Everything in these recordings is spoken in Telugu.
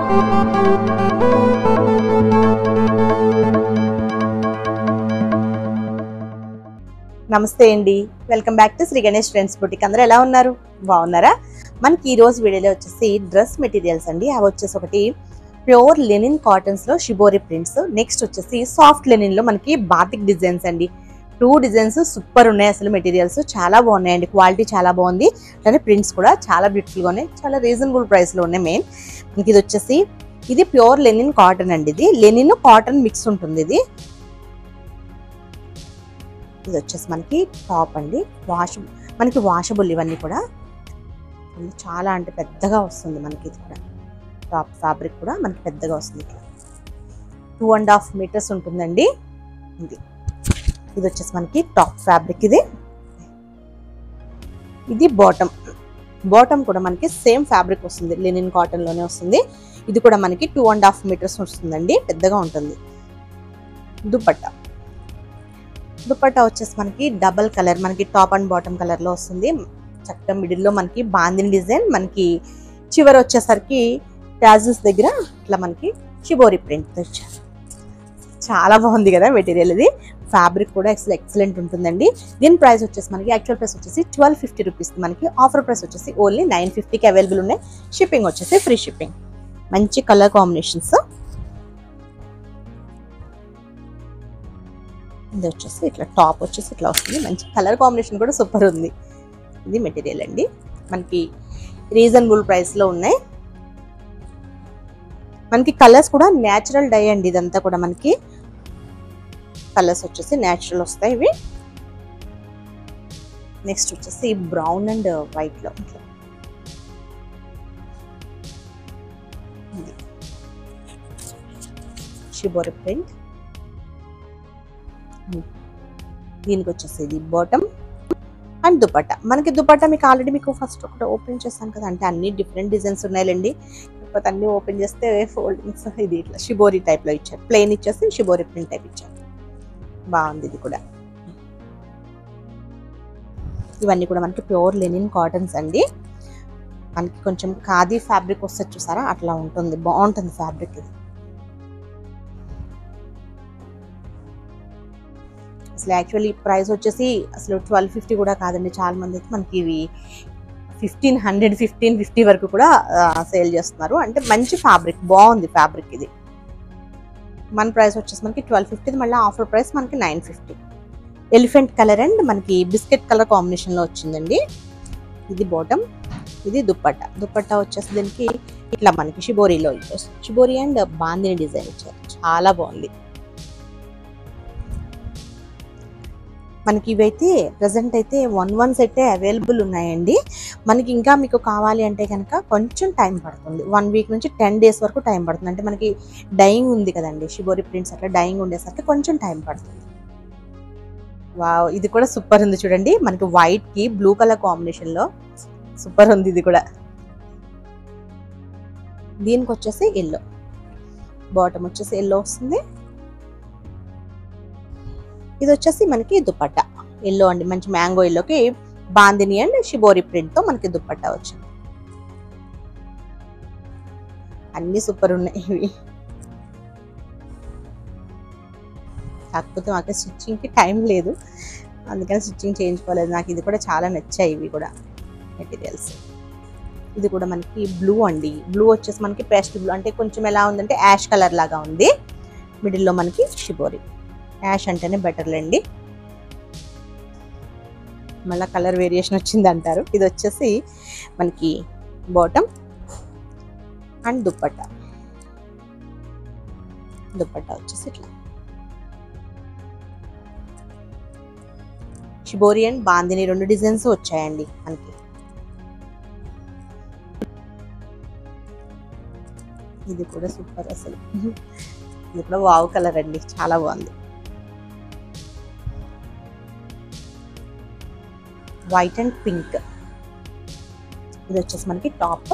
నమస్తే అండి welcome back to Sri Ganesh friends boutique అందరూ ఎలా ఉన్నారు బాగున్నారా మనకి ఈ రోజు వీడియోలో వచ్చేసి డ్రెస్ మెటీరియల్స్ అండి అవి వచ్చేసి ఒకటి ప్యూర్ లెనిన్ కాటన్స్ లో షిబోరి ప్రింట్స్ నెక్స్ట్ వచ్చేసి సాఫ్ట్ లెనిన్ లో మనకి బాతిక్ డిజైన్స్ అండి టూ డిజైన్స్ సూపర్ ఉన్నాయి అసలు మెటీరియల్స్ చాలా బాగున్నాయండి క్వాలిటీ చాలా బాగుంది అలానే ప్రింట్స్ కూడా చాలా బ్యూటిఫుల్ గా ఉన్నాయి చాలా రీజనబుల్ ప్రైస్ లో ఉన్నాయి మెయిన్ మనకి ఇది వచ్చేసి ఇది ప్యూర్ లెనిన్ కాటన్ అండి ఇది లెనిన్ కాటన్ మిక్స్ ఉంటుంది ఇది ఇది వచ్చేసి మనకి టాప్ అండి వాష్ మనకి వాషబుల్ ఇవన్నీ కూడా ఇది చాలా అంటే పెద్దగా వస్తుంది మనకి ఇది కూడా టాప్ ఫ్యాబ్రిక్ కూడా మనకి పెద్దగా వస్తుంది ఇట్లా టూ అండ్ హాఫ్ మీటర్స్ ఉంటుందండి ఇది ఇది వచ్చేసి మనకి టాప్ ఫ్యాబ్రిక్ ఇది ఇది బాటమ్ బాటమ్ కూడా మనకి సేమ్ ఫ్యాబ్రిక్ వస్తుంది లెనిన్ కాటన్ లోనే వస్తుంది ఇది కూడా మనకి టూ అండ్ హాఫ్ మీటర్స్ వస్తుందండి పెద్దగా ఉంటుంది దుపట్టా దుపట్టా వచ్చేసి మనకి డబల్ కలర్ మనకి టాప్ అండ్ బాటమ్ కలర్ లో వస్తుంది చక్కగా మిడిల్ లో మనకి బాందిని డిజైన్ మనకి చివరి వచ్చేసరికి టాజిల్స్ దగ్గర ఇట్లా మనకి షిబోరి ప్రింట్ వచ్చారు చాలా బాగుంది కదా మెటీరియల్ ఇది ఫ్యాబ్రిక్ కూడా అసలు ఎక్సలెంట్ ఉంటుందండి దీని ప్రైస్ వచ్చేసి మనకి యాక్చువల్ ప్రైస్ వచ్చేసి ట్వెల్వ్ ఫిఫ్టీ రూపీస్ మనకి ఆఫర్ ప్రైస్ వచ్చేసి ఓన్లీ నైన్ ఫిఫ్టీకి అవైలబుల్ ఉన్నాయి షిప్పింగ్ వచ్చేసి ఫ్రీ షిప్పింగ్ మంచి కలర్ కాంబినేషన్స్ ఇది వచ్చేసి ఇట్లా టాప్ వచ్చేసి ఇట్లా వస్తుంది మంచి కలర్ కాంబినేషన్ కూడా సూపర్ ఉంది ఇది మెటీరియల్ అండి మనకి రీజనబుల్ ప్రైస్లో ఉన్నాయి మనకి కలర్స్ కూడా న్యాచురల్ డై అండి ఇదంతా కూడా మనకి కలర్స్ వచ్చేసి న్యాచురల్ వస్తాయి ఇవి నెక్స్ట్ వచ్చేసి బ్రౌన్ అండ్ వైట్లో ఇట్లా ఇది షిబోరి ప్రింట్ దీనికి వచ్చేసి ఇది బాటమ్ అండ్ దుపట్టా మనకి దుపట్టా మీకు ఆల్రెడీ మీకు ఫస్ట్ ఒకటి ఓపెన్ చేస్తాను కదా అంటే అన్ని డిఫరెంట్ డిజైన్స్ ఉన్నాయిలేండి కాకపోతే అన్ని ఓపెన్ చేస్తే ఫోల్డింగ్స్ ఇది ఇట్లా షిబోరి టైప్లో ఇచ్చారు ప్లెయిన్ ఇచ్చేసి షిబోరి ప్రింట్ టైప్ ఇచ్చారు బాగుంది ఇది కూడా ఇవన్నీ కూడా మనకి ప్యూర్ లెనిన్ కాటన్స్ అండి మనకి కొంచెం ఖాదీ ఫ్యాబ్రిక్ వస్తే చూసారా అట్లా ఉంటుంది బాగుంటుంది ఫ్యాబ్రిక్ ఇది అసలు యాక్చువల్లీ ప్రైస్ వచ్చేసి అసలు ట్వెల్వ్ ఫిఫ్టీ కూడా కాదండి చాలా మంది అయితే మనకి ఇవి ఫిఫ్టీన్ హండ్రెడ్ ఫిఫ్టీన్ ఫిఫ్టీ వరకు కూడా సేల్ చేస్తున్నారు అంటే మంచి ఫ్యాబ్రిక్ బాగుంది ఫ్యాబ్రిక్ ఇది మన ప్రైస్ వచ్చేసి మనకి ట్వెల్వ్ ఫిఫ్టీ మళ్ళీ ఆఫర్ ప్రైస్ మనకి nine fifty elephant colour and మనకి బిస్కెట్ కలర్ కాంబినేషన్లో వచ్చిందండి ఇది బాటమ్ ఇది దుప్పట్టా దుప్పట్టా వచ్చేసి దీనికి ఇట్లా మనకి షిబోరీలో షిబోరి అండ్ బాందిని డిజైన్ ఇచ్చారు చాలా బాగుంది మనకి ఇవైతే ప్రజెంట్ అయితే వన్ వన్ సెట్టే అవైలబుల్ ఉన్నాయండి మనకి ఇంకా మీకు కావాలి అంటే కనుక కొంచెం టైం పడుతుంది వన్ వీక్ నుంచి టెన్ డేస్ వరకు టైం పడుతుంది అంటే మనకి డైయింగ్ ఉంది కదండి షిబోరి ప్రింట్స్ అట్లా డైయింగ్ ఉండేసరికి కొంచెం టైం పడుతుంది వావ్ ఇది కూడా సూపర్ ఉంది చూడండి మనకి వైట్ కి బ్లూ కలర్ కాంబినేషన్ లో సూపర్ ఉంది ఇది కూడా దీనికి వచ్చేసి ఎల్లో బాటమ్ వచ్చేసి ఎల్లో వస్తుంది ఇది వచ్చేసి మనకి దుపట్టా ఎల్లో అండి మంచి మ్యాంగో ఎల్లోకి బాందిని అండ్ షిబోరి ప్రింట్ తో మనకి దుపట్టా వచ్చింది అన్ని సూపర్ ఉన్నాయి ఇవి కాకపోతే మాకు స్టిచ్చింగ్కి టైం లేదు అందుకని స్టిచ్చింగ్ చేయించుకోలేదు నాకు ఇది కూడా చాలా నచ్చాయి ఇవి కూడా మెటీరియల్స్ ఇది కూడా మనకి బ్లూ అండి బ్లూ వచ్చేసి మనకి పేస్ట్ బ్లూ అంటే కొంచెం ఎలా ఉందంటే యాష్ కలర్ లాగా ఉంది మిడిల్లో మనకి షిబోరి యాష్ అంటేనే బెటర్లేండి మళ్ళీ కలర్ వేరియేషన్ వచ్చింది అంటారు ఇది వచ్చేసి మనకి బాటమ్ అండ్ దుప్పట్టా దుప్పట్టా వచ్చేసి ఇట్లా షిబోరి అండ్ బాందిని రెండు డిజైన్స్ వచ్చాయండి మనకి ఇది కూడా సూపర్ అసలు ఇది కూడా వావ్ కలర్ అండి చాలా బాగుంది వైట్ అండ్ పింక్ ఇది వచ్చేసి మనకి టాప్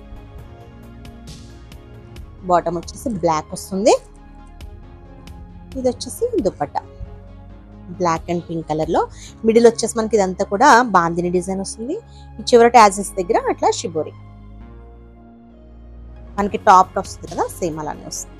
బాటమ్ వచ్చేసి బ్లాక్ వస్తుంది ఇది వచ్చేసి dupatta black and pink colour లో మిడిల్ వచ్చేసి మనకి ఇదంతా కూడా బాందిని డిజైన్ వస్తుంది ఈ చివరి ట్యాజెస్ దగ్గర అట్లా షిబోరి మనకి టాప్ వస్తుంది కదా సేమ్ అలానే వస్తుంది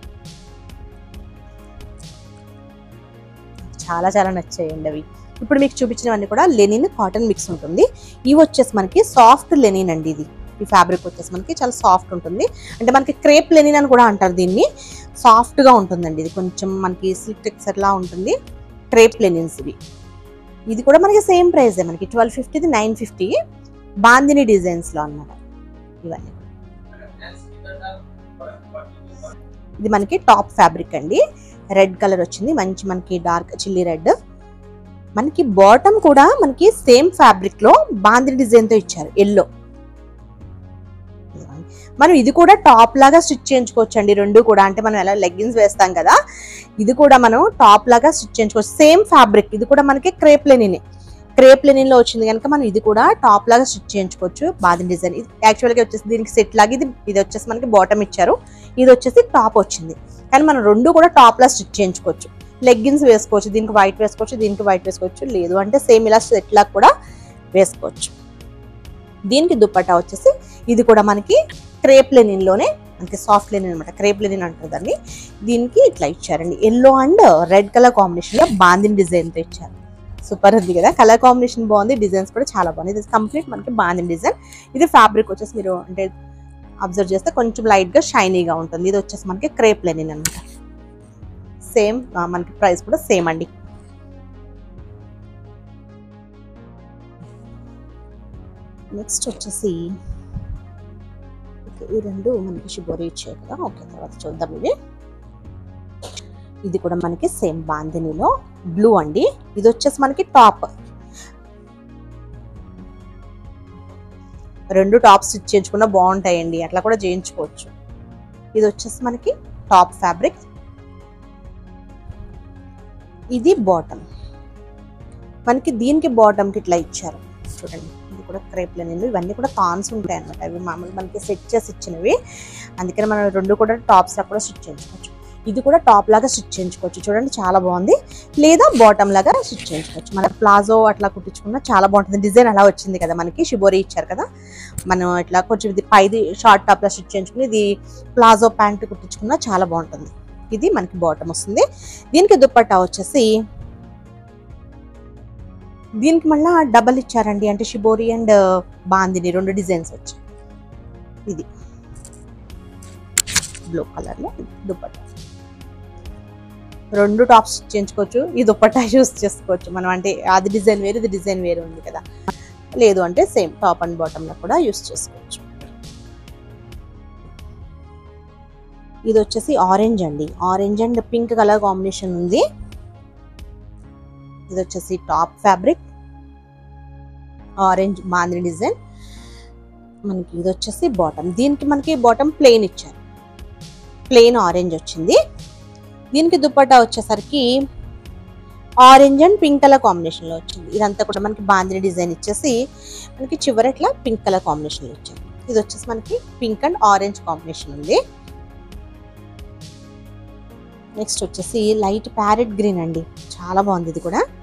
చాలా చాలా నచ్చాయండి అవి ఇప్పుడు మీకు చూపించినవన్నీ కూడా లెనిన్ కాటన్ మిక్స్ ఉంటుంది ఇవి వచ్చేసి మనకి సాఫ్ట్ లెనిన్ అండి ఇది ఈ ఫ్యాబ్రిక్ వచ్చేసి మనకి చాలా సాఫ్ట్ ఉంటుంది అంటే మనకి క్రేప్ లెనిన్ అని కూడా అంటారు దీన్ని సాఫ్ట్ గా ఉంటుందండి ఇది కొంచెం మనకి సిల్క్ టెక్స్చర్ లా ఉంటుంది క్రేప్ లెనిన్స్ ఇవి ఇది కూడా మనకి సేమ్ ప్రైస్ మనకి ట్వెల్వ్ ఫిఫ్టీది నైన్ ఫిఫ్టీ బాందిని డిజైన్స్ లో అన్నమాట ఇవన్నీ ఇది మనకి టాప్ ఫ్యాబ్రిక్ అండి రెడ్ కలర్ వచ్చింది మంచి మనకి డార్క్ చిల్లీ రెడ్ మనకి బాటమ్ కూడా మనకి సేమ్ ఫ్యాబ్రిక్ లో బాందిని డిజైన్ తో ఇచ్చారు ఎల్లో మనం ఇది కూడా టాప్ లాగా స్టిచ్ చేయించుకోవచ్చు అండి రెండు కూడా అంటే మనం ఎలా లెగ్గిన్స్ వేస్తాం కదా ఇది కూడా మనం టాప్ లాగా స్టిచ్ చేయించుకోవచ్చు సేమ్ ఫ్యాబ్రిక్ ఇది కూడా మనకి క్రేప్ లెనిన్ క్రేప్ లెనిన్ లో వచ్చింది కనుక మనం ఇది కూడా టాప్ లాగా స్టిచ్ చేయించుకోవచ్చు బాదిన్ డిజైన్ ఇది యాక్చువల్ గా వచ్చేసి దీనికి సెట్ లాగా ఇది ఇది వచ్చేసి మనకి బాటమ్ ఇచ్చారు ఇది వచ్చేసి టాప్ వచ్చింది కానీ మనం రెండు కూడా టాప్ లా స్టిచ్ చేయించుకోవచ్చు లెగ్గిన్స్ వేసుకోవచ్చు దీనికి వైట్ వేసుకోవచ్చు దీనికి వైట్ వేసుకోవచ్చు లేదు అంటే సేమ్ ఇలా సెట్ లాగా కూడా వేసుకోవచ్చు దీనికి దుప్పట్టా వచ్చేసి ఇది కూడా మనకి క్రేప్ లెనిన్ లోనే మనకి సాఫ్ట్ లెనిన్ అనమాట క్రేప్ లెనిన్ అంటారు దాన్ని దీనికి ఇట్లా ఇచ్చారండి yellow and red colour combination లో బాందిన్ డిజైన్ తో ఇచ్చారు సూపర్ ఉంది కదా కలర్ కాంబినేషన్ బాగుంది డిజైన్స్ కూడా చాలా బాగుంది ఇది కంప్లీట్ మనకి బాందిన్ డిజైన్ ఇది ఫ్యాబ్రిక్ వచ్చేసి మీరు అంటే అబ్జర్వ్ చేస్తే కొంచెం లైట్ గా షైనీగా ఉంటుంది ఇది వచ్చేసి మనకి క్రేప్ లెనిన్ అనమాట సేమ్ మనకి ప్రైస్ కూడా సేమ్ అండి నెక్స్ట్ వచ్చేసి ఓకే ఈ రెండు మనకి షుగర్ ఇచ్చాయి కదా ఓకే తర్వాత చూద్దాం ఇవి ఇది కూడా మనకి సేమ్ బాందినిలో బ్లూ అండి ఇది వచ్చేసి మనకి టాప్ రెండు టాప్స్ స్టిచ్ చేయించుకున్నా బాగుంటాయండి అట్లా కూడా చేయించుకోవచ్చు ఇది వచ్చేసి మనకి టాప్ ఫ్యాబ్రిక్ ఇది బాటమ్ మనకి దీనికి బాటమ్కి ఇట్లా ఇచ్చారు చూడండి ఇది కూడా క్రేప్ లెనిన్ ఇవన్నీ కూడా థాన్స్ ఉంటాయి అన్నమాట అవి మామూలు మనకి సెట్ చేసి ఇచ్చినవి అందుకని మనం రెండు కూడా టాప్స్ లా కూడా స్టిచ్ చేయించుకోవచ్చు ఇది కూడా టాప్ లాగా స్టిచ్ చేయించుకోవచ్చు చూడండి చాలా బాగుంది లేదా బాటమ్ లాగా స్టిచ్ చేయించుకోవచ్చు మన ప్లాజో అట్లా కుట్టించుకున్నా చాలా బాగుంటుంది డిజైన్ అలా వచ్చింది కదా మనకి షిబోరి ఇచ్చారు కదా మనం ఇట్లా కొంచెం ఇది పైది షార్ట్ టాప్ లా స్టిచ్ చేయించుకుని ఇది ప్లాజో ప్యాంట్ కుట్టించుకున్నా చాలా బాగుంటుంది ఇది మనకి బాటమ్ వస్తుంది దీనికి దుప్పట్టా వచ్చేసి దీనికి మళ్ళా డబల్ ఇచ్చారండి అంటే షిబోరి అండ్ బాందిని రెండు డిజైన్స్ వచ్చాయి ఇది బ్లూ కలర్ లో దుప్పట్టా రెండు టాప్స్ చేయించుకోవచ్చు ఈ దుప్పట్టా యూస్ చేసుకోవచ్చు మనం అంటే అది డిజైన్ వేరు ఇది డిజైన్ వేరు ఉంది కదా లేదు అంటే సేమ్ టాప్ అండ్ బాటమ్ లో కూడా యూస్ చేసుకోవచ్చు ఇది వచ్చేసి ఆరెంజ్ అండి orange and pink colour combination ఉంది ఇది వచ్చేసి టాప్ ఫ్యాబ్రిక్ ఆరెంజ్ మాంద్రి డిజైన్ మనకి ఇది వచ్చేసి బాటమ్ దీనికి మనకి బాటమ్ ప్లెయిన్ ఇచ్చారు ప్లెయిన్ ఆరెంజ్ వచ్చింది దీనికి దుప్పట్టా వచ్చేసరికి orange and pink colour combination లో వచ్చింది ఇదంతా కూడా మనకి బాందిని డిజైన్ ఇచ్చేసి మనకి చివరట్లా పింక్ కలర్ కాంబినేషన్ లో ఇచ్చారు ఇది వచ్చేసి మనకి పింక్ అండ్ ఆరెంజ్ కాంబినేషన్ ఉంది నెక్స్ట్ వచ్చేసి లైట్ ప్యారెట్ గ్రీన్ అండి చాలా బాగుంది ఇది కూడా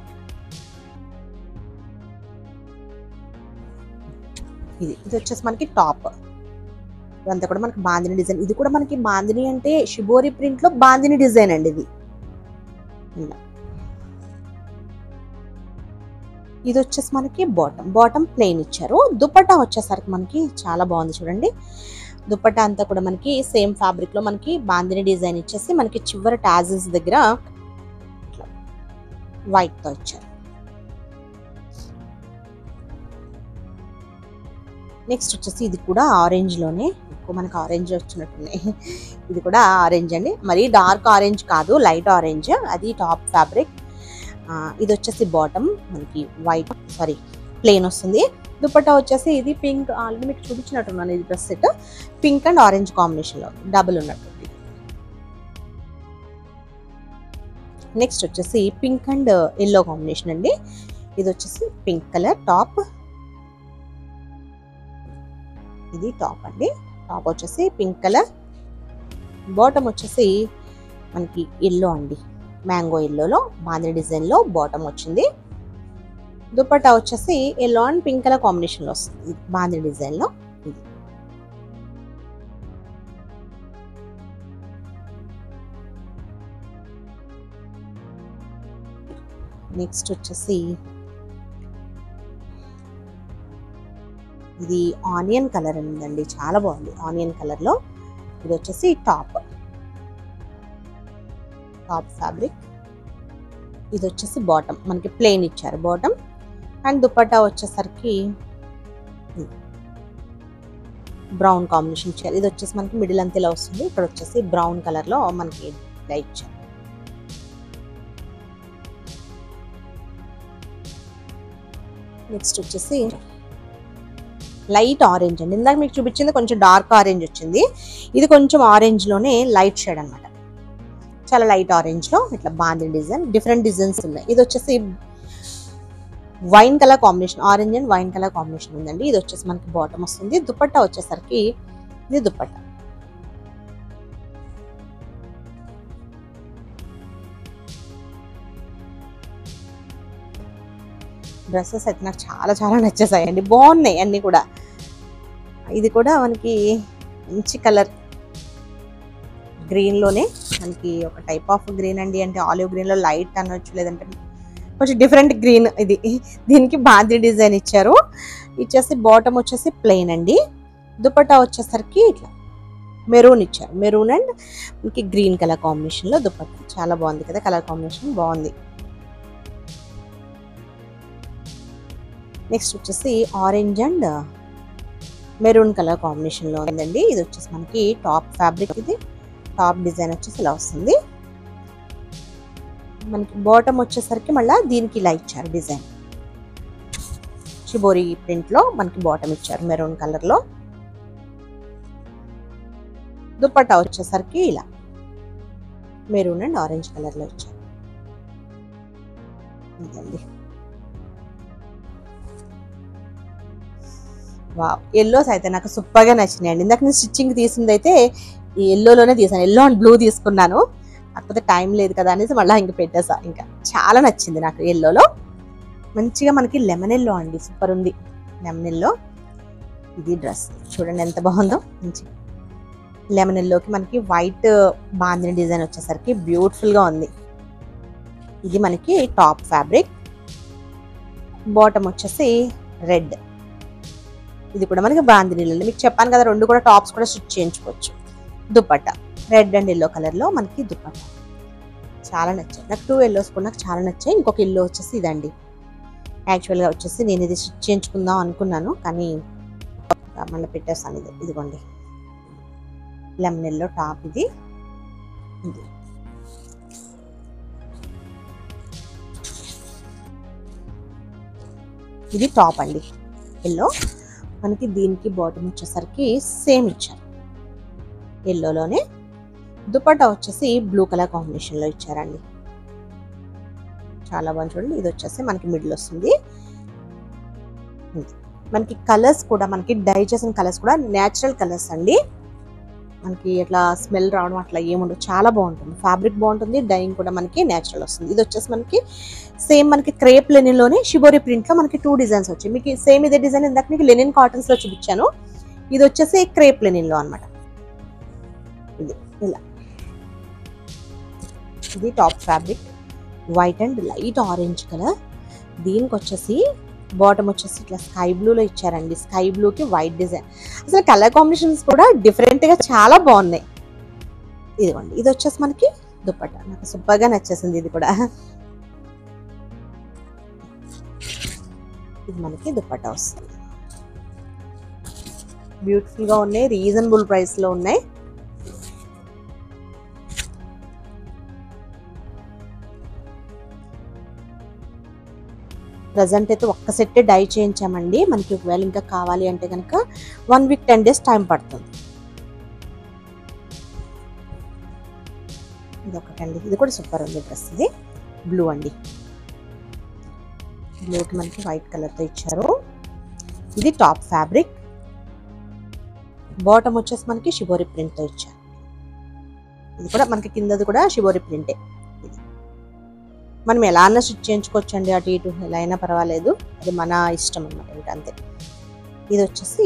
ఇది ఇది వచ్చేసి మనకి టాప్ ఇదంతా కూడా మనకి బాందిని డిజైన్ ఇది కూడా మనకి బాందిని అంటే షిబోరి ప్రింట్ లో బాందిని డిజైన్ అండి ఇది ఇలా. ఇది వచ్చేసి మనకి బాటమ్ బాటమ్ ప్లెయిన్ ఇచ్చారు దుపట్టా వచ్చేసరికి మనకి చాలా బాగుంది చూడండి దుపట్టా అంతా కూడా మనకి సేమ్ ఫ్యాబ్రిక్ లో మనకి బాందిని డిజైన్ ఇచ్చేసి మనకి చివరి టాజిల్స్ దగ్గర వైట్ తో ఇచ్చారు నెక్స్ట్ వచ్చేసి ఇది కూడా ఆరెంజ్ లోనే ఎక్కువ మనకి ఆరెంజ్ వచ్చినట్టున్నాయి ఇది కూడా ఆరెంజ్ అండి మరి డార్క్ ఆరెంజ్ కాదు లైట్ ఆరెంజ్ అది టాప్ ఫ్యాబ్రిక్ ఇది వచ్చేసి బాటమ్ మనకి వైట్ సారీ ప్లెయిన్ వస్తుంది దుపట్టా వచ్చేసి ఇది పింక్ ఆల్రెడీ మీకు చూపించినట్టున్నాను ఇది dress set pink and orange combination లో డబుల్ ఉన్నట్టుంది నెక్స్ట్ వచ్చేసి పింక్ అండ్ ఎల్లో కాంబినేషన్ అండి ఇది వచ్చేసి పింక్ కలర్ టాప్ ఇది టాప్ అండి టాప్ వచ్చేసి పింక్ కలర్ బాటమ్ వచ్చేసి మనకి ఎల్లో అండి మ్యాంగో ఎల్లోలో బాంద్రీ డిజైన్లో బాటమ్ వచ్చింది దుపట్టా వచ్చేసి ఎల్లో అండ్ పింక్ కలర్ కాంబినేషన్లో వస్తుంది బాంద్రీ డిజైన్లో ఇది నెక్స్ట్ వచ్చేసి ఇది ఆనియన్ కలర్ ఉందండి చాలా బాగుంది ఆనియన్ కలర్లో ఇది వచ్చేసి టాప్ టాప్ ఫ్యాబ్రిక్ ఇది వచ్చేసి బాటమ్ మనకి ప్లెయిన్ ఇచ్చారు బాటమ్ అండ్ దుపట్టా వచ్చేసరికి బ్రౌన్ కాంబినేషన్ ఇచ్చారు ఇది వచ్చేసి మనకి మిడిల్ అంత ఇలా వస్తుంది ఇక్కడ వచ్చేసి బ్రౌన్ కలర్లో మనకి ఇలా ఇచ్చారు నెక్స్ట్ వచ్చేసి లైట్ ఆరెంజ్ అండి ఇందాక మీకు చూపించింది కొంచెం డార్క్ ఆరెంజ్ వచ్చింది ఇది కొంచెం ఆరెంజ్లోనే లైట్ షేడ్ అనమాట చాలా లైట్ ఆరెంజ్లో ఇట్లా బాంది డిజైన్ డిఫరెంట్ డిజైన్స్ ఉన్నాయి ఇది వచ్చేసి wine colour combination orange and wine colour combination ఉందండి ఇది వచ్చేసి మనకి బాటమ్ వస్తుంది దుపట్టా వచ్చేసరికి ఇది దుపట్టా డ్రెస్సెస్ అయితే నాకు చాలా చాలా నచ్చేసాయండి బాగున్నాయి అన్నీ కూడా ఇది కూడా మనకి మంచి కలర్ గ్రీన్లోనే మనకి ఒక టైప్ ఆఫ్ గ్రీన్ అండి అంటే ఆలివ్ గ్రీన్లో లైట్ అనొచ్చు లేదంటే కొంచెం డిఫరెంట్ గ్రీన్ ఇది దీనికి బాంద్రీ డిజైన్ ఇచ్చారు ఇచ్చేసి బాటమ్ వచ్చేసి ప్లెయిన్ అండి దుపట్టా వచ్చేసరికి ఇట్లా మెరూన్ ఇచ్చారు మెరూన్ అండ్ మనకి గ్రీన్ కలర్ కాంబినేషన్లో దుపట్టా చాలా బాగుంది కదా కలర్ కాంబినేషన్ బాగుంది నెక్స్ట్ వచ్చేసి ఆరెంజ్ అండ్ మెరూన్ కలర్ కాంబినేషన్లో ఉందండి ఇది వచ్చేసి మనకి టాప్ ఫ్యాబ్రిక్ ఇది టాప్ డిజైన్ వచ్చేసి ఇలా వస్తుంది మనకి బాటమ్ వచ్చేసరికి మళ్ళీ దీనికి ఇలా ఇచ్చారు డిజైన్ షిబోరి ప్రింట్లో మనకి బాటమ్ ఇచ్చారు మెరూన్ కలర్లో దుపట్టా వచ్చేసరికి ఇలా మెరూన్ అండ్ ఆరెంజ్ కలర్లో ఇచ్చారు ఇదండి వావ్ ఎల్లోస్ అయితే నాకు సూపర్గా నచ్చినాయండి ఇందాక నేను స్టిచ్చింగ్ తీసింది అయితే ఈ ఎల్లోలోనే తీసాను ఎల్లో అండ్ బ్లూ తీసుకున్నాను కాకపోతే టైం లేదు కదా అనేసి మళ్ళీ ఇంక పెట్టేసా ఇంకా చాలా నచ్చింది నాకు ఎల్లోలో మంచిగా మనకి లెమన్ ఎల్లో అండి సూపర్ ఉంది లెమన్ ఎల్లో ఇది డ్రెస్ చూడండి ఎంత బాగుందో మంచి లెమన్ ఎల్లోకి మనకి వైట్ బాందిని డిజైన్ వచ్చేసరికి బ్యూటిఫుల్గా ఉంది ఇది మనకి టాప్ ఫ్యాబ్రిక్ బాటమ్ వచ్చేసి రెడ్ ఇది కూడా మనకి బాందినీళ్ళు మీకు చెప్పాను కదా రెండు కూడా టాప్స్ కూడా స్టిచ్ చేయించుకోవచ్చు దుపట్టా రెడ్ అండ్ ఎల్లో కలర్లో మనకి దుపట్టా చాలా నచ్చాయి నాకు టూ ఎల్లోస్ కూడా నాకు చాలా నచ్చాయి ఇంకొక ఎల్లో వచ్చేసి ఇదండి యాక్చువల్గా వచ్చేసి నేను ఇది స్టిచ్ చేయించుకుందాం అనుకున్నాను కానీ మళ్ళీ పెట్టేస్తాను ఇది ఇదిగోండి లెమన్ ఎల్లో టాప్ ఇది ఇది ఇది టాప్ అండి ఎల్లో మనకి దీనికి బాటమ్ వచ్చేసరికి సేమ్ ఇచ్చారు ఎల్లోలోనే దుపట్టా వచ్చేసి బ్లూ కలర్ కాంబినేషన్లో ఇచ్చారండి చాలా బాగుంది చూడండి ఇది వచ్చేసి మనకి మిడిల్ వస్తుంది ఇది. మనకి కలర్స్ కూడా మనకి డై చేసిన కలర్స్ కూడా న్యాచురల్ కలర్స్ అండి మనకి ఇట్లా స్మెల్ రావడం అట్లా ఏముండదు చాలా బాగుంటుంది ఫ్యాబ్రిక్ బాగుంటుంది డైయింగ్ కూడా మనకి న్యాచురల్ వస్తుంది ఇది వచ్చేసి మనకి సేమ్ మనకి క్రేప్ లెనిన్లోనే షిబోరి ప్రింట్లో మనకి టూ డిజైన్స్ వచ్చాయి మీకు సేమ్ ఇదే డిజైన్ ఇందాక మీకు లెనిన్ కాటన్స్లో చూపించాను ఇది వచ్చేసి క్రేప్ లెనిన్లో అనమాట ఇది ఇలా ఇది top fabric white and light orange colour దీనికి వచ్చేసి బాటమ్ వచ్చేసి ఇట్లా స్కై బ్లూలో ఇచ్చారండి స్కై బ్లూకి వైట్ డిజైన్ అసలు కలర్ కాంబినేషన్స్ కూడా డిఫరెంట్గా చాలా బాగున్నాయి ఇదిగోండి ఇది వచ్చేసి మనకి దుప్పట్టా నాకు సూపర్గా నచ్చేసింది ఇది కూడా ఇది మనకి దుప్పట్టా వస్తుంది బ్యూటిఫుల్ గా ఉన్నాయి రీజనబుల్ ప్రైస్ లో ఉన్నాయి ప్రజెంట్ అయితే ఒక్క సెట్ డై చేయించామండి మనకి ఒకవేళ ఇంకా కావాలి అంటే కనుక one week ten days time పడుతుంది ఇది ఒకటండి ఇది కూడా సూపర్ ఉంది డ్రెస్ ఇది బ్లూ అండి బ్లూకి మనకి వైట్ కలర్తో ఇచ్చారు ఇది టాప్ ఫ్యాబ్రిక్ బాటమ్ వచ్చేసి మనకి షిబోరి ప్రింట్తో ఇచ్చారు ఇది కూడా మనకి కిందది కూడా షిబోరి ప్రింటే ఇది మనం ఎలా అన్నా స్టిచ్ చేయించుకోవచ్చు అండి అటు ఇటు ఎలా అయినా పర్వాలేదు అది మన ఇష్టం అనమాట ఇంకా అంతే ఇది వచ్చేసి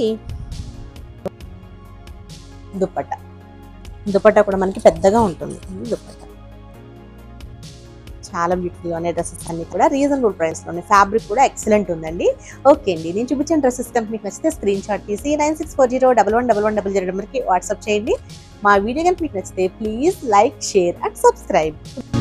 దుప్పట్టా దుపట్టా కూడా మనకి పెద్దగా ఉంటుంది ఇది దుపట్టా చాలా బ్యూటిఫుల్గా ఉన్నాయి డ్రెస్సెస్ అన్ని కూడా రీజనబుల్ ప్రైస్లోనే ఫ్యాబ్రిక్ కూడా ఎక్సలెంట్ ఉందండి ఓకే అండి నేను చూపించిన డ్రెస్సెస్ కనుక మీకు నచ్చితే స్క్రీన్ షాట్ తీసి nine six four zero double one double one double zero నెంబర్కి వాట్సాప్ చేయండి మా వీడియో కనుక మీకు నచ్చితే please like share and subscribe